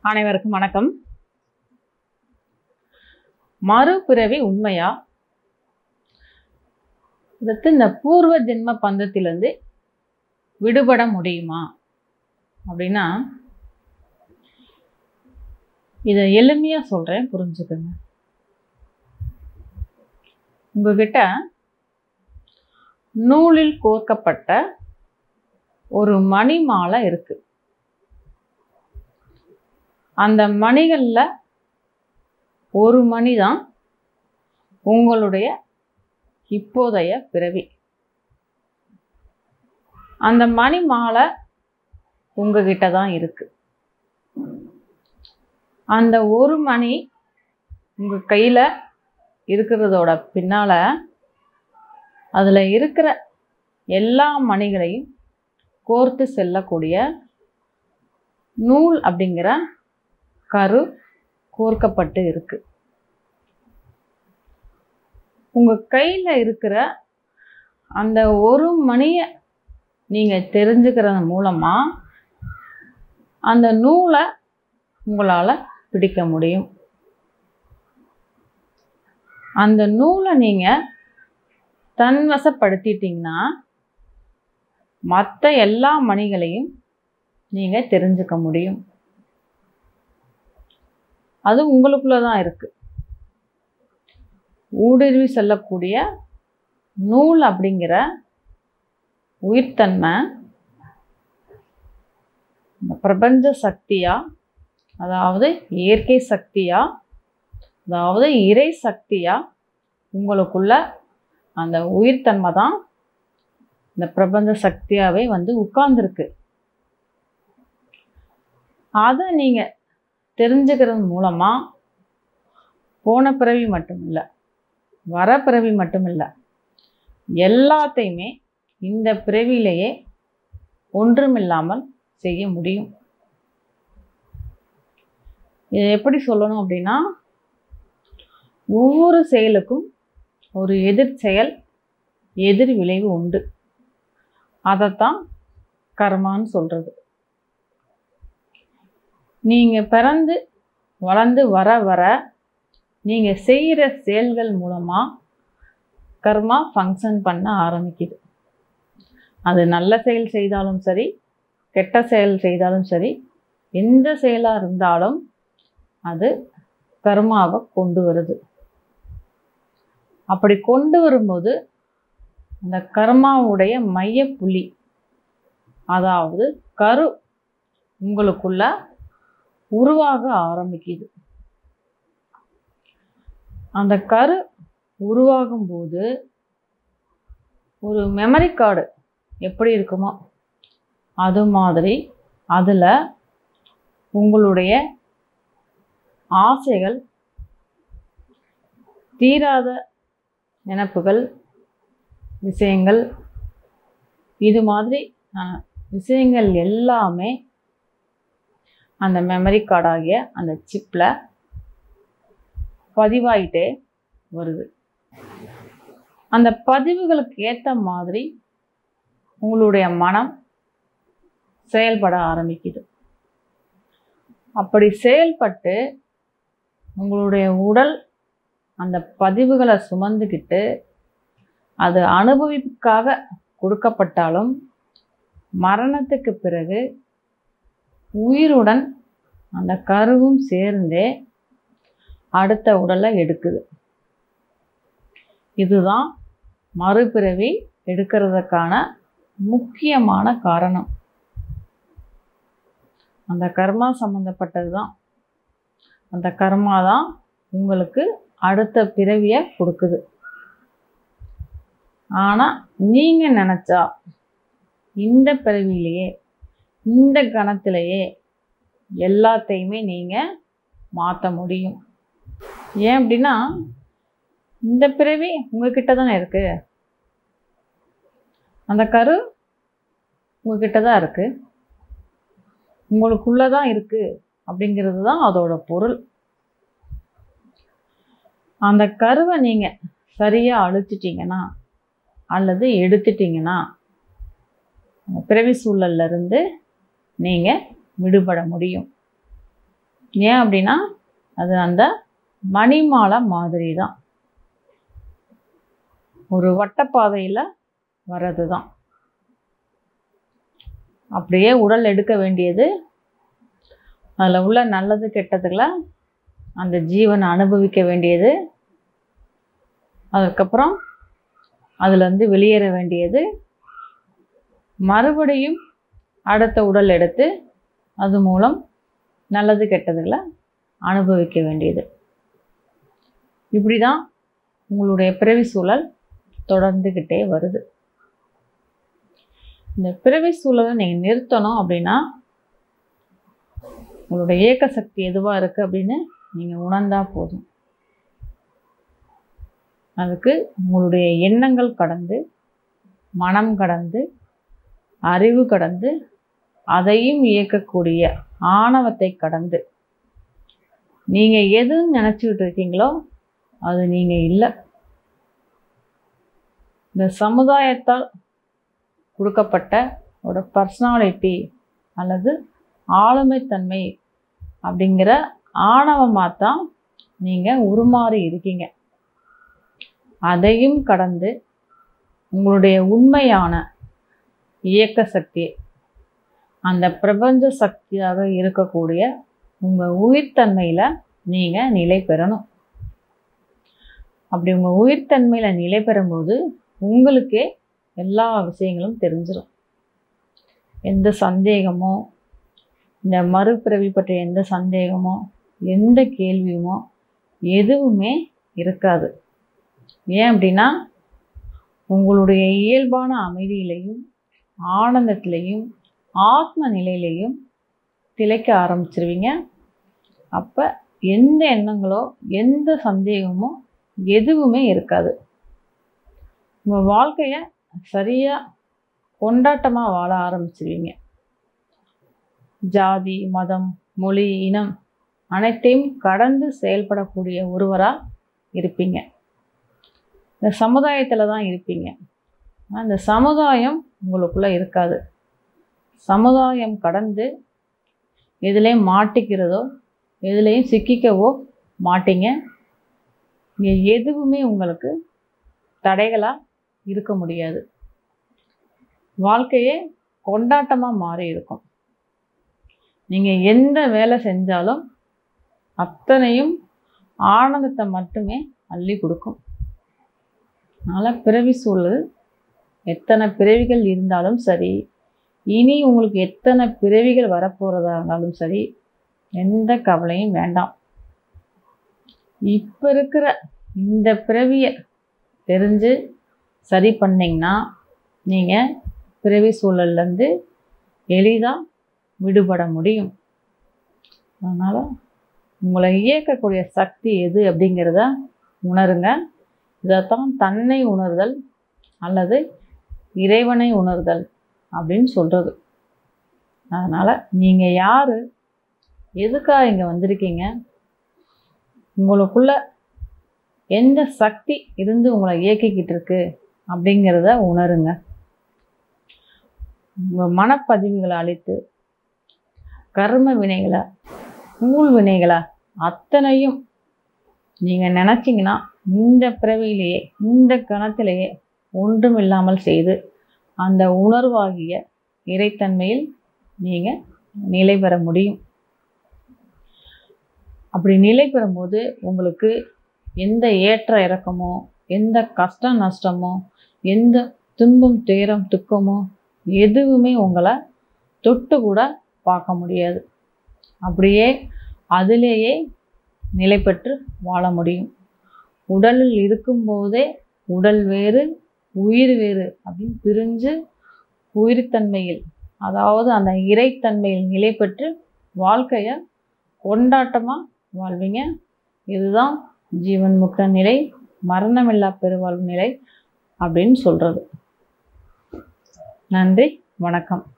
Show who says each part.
Speaker 1: அனைவருக்கும் வணக்கம் மறுபிறவி உண்மையா அடுத்து இந்த பூர்வ ஜென்ம பந்தத்திலிருந்து விடுபட முடியுமா அப்படின்னா இதை எளிமையா சொல்றேன் புரிஞ்சுக்கோங்க உங்ககிட்ட நூலில் கோர்க்கப்பட்ட ஒரு மணி மாலை இருக்கு அந்த மணிகளில் ஒரு மணி தான் உங்களுடைய இப்போதைய பிறவி அந்த மணி மாலை உங்ககிட்ட தான் இருக்கு அந்த ஒரு மணி உங்க கையில இருக்கிறதோட பின்னால அதுல இருக்கிற எல்லா மணிகளையும் கோர்த்து செல்லக்கூடிய நூல் அப்படிங்கிற கரு கோர்க்கப்பட்டு இருக்கு உங்க கையில இருக்கிற அந்த ஒரு மணிய நீங்க தெரிஞ்சுக்கிறது மூலமா அந்த நூலை உங்களால பிடிக்க முடியும் அந்த நூலை நீங்க தன்வசப்படுத்திட்டீங்கன்னா மற்ற எல்லா மணிகளையும் நீங்க தெரிஞ்சுக்க முடியும் அது உங்களுக்குள்ள தான் இருக்கு ஊடுருவி செல்லக்கூடிய நூல் அப்படிங்கிற உயிர்த்தன்மை இந்த பிரபஞ்ச சக்தியா அதாவது இயற்கை சக்தியா அதாவது இறை சக்தியா உங்களுக்குள்ள அந்த உயிர்த்தன்மை தான் இந்த பிரபஞ்ச சக்தியாவே வந்து உட்கார்ந்துருக்கு அதை நீங்க தெரிஞ்சுக்கிறது மூலமா போன பிறவி மட்டும் இல்லை வர பிறவி மட்டும் இல்லை எல்லாத்தையுமே இந்த பிறவியிலேயே ஒன்றுமில்லாமல் செய்ய முடியும் இதை எப்படி சொல்லணும் அப்படின்னா ஒவ்வொரு செயலுக்கும் ஒரு எதிர் செயல் எதிர் விளைவு உண்டு அதைத்தான் கர்மான்னு சொல்றது நீங்க பிறந்து வளர்ந்து வர வர நீங்க செய்கிற செயல்கள் மூலமா கர்மா ஃபங்க்ஷன் பண்ண ஆரம்பிக்குது அது நல்ல செயல் செய்தாலும் சரி கெட்ட செயல் செய்தாலும் சரி எந்த செயலாக இருந்தாலும் அது கர்மாவை கொண்டு வருது அப்படி கொண்டு வரும்போது அந்த கர்மாவுடைய மையப்புள்ளி அதாவது கரு உங்களுக்குள்ள உருவாக ஆரம்பிக்குது அந்த கரு உருவாகும் போது ஒரு மெமரி கார்டு எப்படி இருக்குமோ அது மாதிரி அதில் உங்களுடைய ஆசைகள் தீராத நினப்புகள் விஷயங்கள் இது மாதிரி அஹ், விஷயங்கள் எல்லாமே அந்த மெமரி கார்டாகிய அந்த சிப்பில் பதிவாயிட்டே வருது அந்த பதிவுகளுக்கு ஏற்ற மாதிரி உங்களுடைய மனம் செயல்பட ஆரம்பிக்குது அப்படி செயல்பட்டு உங்களுடைய உடல் அந்த பதிவுகளை சுமந்துக்கிட்டு அது அனுபவிப்புக்காக கொடுக்கப்பட்டாலும் மரணத்துக்கு பிறகு உயிருடன் அந்த கருவும் சேர்ந்தே அடுத்த உடலை எடுக்குது இதுதான் மறுபிறவி எடுக்கிறதுக்கான முக்கியமான காரணம் அந்த கர்மா சம்மந்தப்பட்டது தான் அந்த கர்மா தான் உங்களுக்கு அடுத்த பிறவியை கொடுக்குது ஆனால் நீங்கள் நினச்சா இந்த பிறவியிலேயே இந்த கணத்திலேயே எல்லாத்தையுமே நீங்கள் மாற்ற முடியும் ஏன் அப்படின்னா இந்த பிறவி உங்ககிட்ட தானே இருக்கு அந்த கரு உங்ககிட்ட தான் இருக்கு உங்களுக்குள்ள தான் இருக்கு அப்படிங்கிறது தான் அதோட பொருள் அந்த கருவை நீங்க சரியா அழுத்திட்டீங்கன்னா அல்லது எடுத்துட்டீங்கன்னா அந்த பிறவி சூழல்ல இருந்து நீங்க விடுபட முடியும் ஏன் அப்படின்னா அது அந்த மணிமாலை மாதிரி தான் ஒரு வட்டப்பாதையில் வர்றது தான் அப்படியே உடல் எடுக்க வேண்டியது அதில் உள்ள நல்லது கெட்டதுகளை அந்த ஜீவன் அனுபவிக்க வேண்டியது அதுக்கப்புறம் அதுலேருந்து வெளியேற வேண்டியது மறுபடியும் அடுத்த உடல் எடுத்து அது மூலம் நல்லது கெட்டதுகளை அனுபவிக்க வேண்டியது இப்படி தான் உங்களுடைய பிறவி சூழல் தொடர்ந்துக்கிட்டே வருது இந்த பிறவி சூழலை நீங்கள் நிறுத்தணும் அப்படின்னா உங்களுடைய இயக்க சக்தி எதுவாக இருக்குது அப்படின்னு நீங்கள் உணர்ந்தா போதும் அதுக்கு உங்களுடைய எண்ணங்கள் கடந்து மனம் கடந்து அறிவு கடந்து அதையும் இயக்கக்கூடிய ஆணவத்தை கடந்து நீங்கள் எது நினச்சிக்கிட்டு இருக்கீங்களோ அது நீங்கள் இல்லை இந்த சமுதாயத்தால் கொடுக்கப்பட்ட ஒரு பர்சனாலிட்டி அல்லது ஆளுமைத்தன்மை அப்படிங்கிற ஆணவமாக தான் நீங்கள் உருமாறி இருக்கீங்க அதையும் கடந்து உங்களுடைய உண்மையான இயக்க சக்தி அந்த பிரபஞ்ச சக்தியாக இருக்கக்கூடிய உங்கள் உயிர்த்தன்மையில் நீங்கள் நிலை பெறணும் அப்படி உங்கள் உயிர்த்தன்மையில் நிலை பெறும்போது உங்களுக்கே எல்லா விஷயங்களும் தெரிஞ்சிடும் எந்த சந்தேகமோ இந்த மறுபிறவி பற்றிய எந்த சந்தேகமோ எந்த கேள்வியுமோ எதுவுமே இருக்காது ஏன் அப்படின்னா உங்களுடைய இயல்பான அமைதியிலையும் ஆனந்தத்திலையும் ஆத்ம நிலையிலையும் திளைக்க ஆரம்பிச்சிருவீங்க அப்போ எந்த எண்ணங்களோ எந்த சந்தேகமோ எதுவுமே இருக்காது உங்கள் வாழ்க்கையை சரியாக கொண்டாட்டமாக வாழ ஆரம்பிச்சிருவீங்க ஜாதி மதம் மொழி இனம் அனைத்தையும் கடந்து செயல்படக்கூடிய ஒருவராக இருப்பீங்க இந்த சமுதாயத்தில் தான் இருப்பீங்க அந்த சமுதாயம் உங்களுக்குள்ளே இருக்காது சமுதாயம் கடந்து எதுலேயும் மாட்டிக்கிறதோ எதுலேயும் சிக்கிக்கவோ மாட்டீங்க இங்கே எதுவுமே உங்களுக்கு தடைகளாக இருக்க முடியாது வாழ்க்கையே கொண்டாட்டமாக மாறி இருக்கும் நீங்கள் எந்த வேலை செஞ்சாலும் அத்தனையும் ஆனந்தத்தை மட்டுமே அள்ளி கொடுக்கும் அதனால் பிறவி சூழல் எத்தனை பிறவிகள் இருந்தாலும் சரி இனி உங்களுக்கு எத்தனை பிறவிகள் வரப்போகிறதா இருந்தாலும் சரி எந்த கவலையும் வேண்டாம் இப்போ இருக்கிற இந்த பிறவியை தெரிஞ்சு சரி பண்ணிங்கன்னா நீங்கள் பிறவி சூழல்லேருந்து எளிதாக விடுபட முடியும் அதனால் உங்களை இயக்கக்கூடிய சக்தி எது அப்படிங்கிறத உணருங்க இதைத்தான் தன்னை உணர்தல் அல்லது இறைவனை உணர்தல் அப்படின்னு சொல்கிறது அதனால் நீங்கள் யார் எதுக்காக இங்கே வந்திருக்கீங்க உங்களுக்குள்ள எந்த சக்தி இருந்து உங்களை இயக்கிக்கிட்டு இருக்கு அப்படிங்கிறத உணருங்க உங்கள் மனப்பதிவுகளை அழித்து கர்ம வினைகளை ஊழ் வினைகளை அத்தனையும் நீங்கள் நினச்சிங்கன்னா இந்த பிறவியிலேயே இந்த கணத்திலேயே ஒன்றும் இல்லாமல் செய்து அந்த உணர்வாகிய இறைத்தன்மையில் நீங்கள் நிலை பெற முடியும் அப்படி நிலை பெறும்போது உங்களுக்கு எந்த ஏற்ற இறக்கமோ எந்த கஷ்ட நஷ்டமோ எந்த துன்பம் துயரம் துக்கமோ எதுவுமே உங்களை தொட்டு கூட பார்க்க முடியாது அப்படியே அதிலேயே நிலை பெற்று வாழ முடியும் உடலில் இருக்கும்போதே உடல் வேறு உயிர் வேறு அப்படின்னு பிரிஞ்சு உயிர்த்தன்மையில் அதாவது அந்த இறைத்தன்மையில் நிலை பெற்று வாழ்க்கையை கொண்டாட்டமாக வாழ்வீங்க இதுதான் ஜீவன் முக்த நிலை மரணமில்லா பெருவாழ்வு நிலை அப்படின்னு சொல்கிறது நன்றி வணக்கம்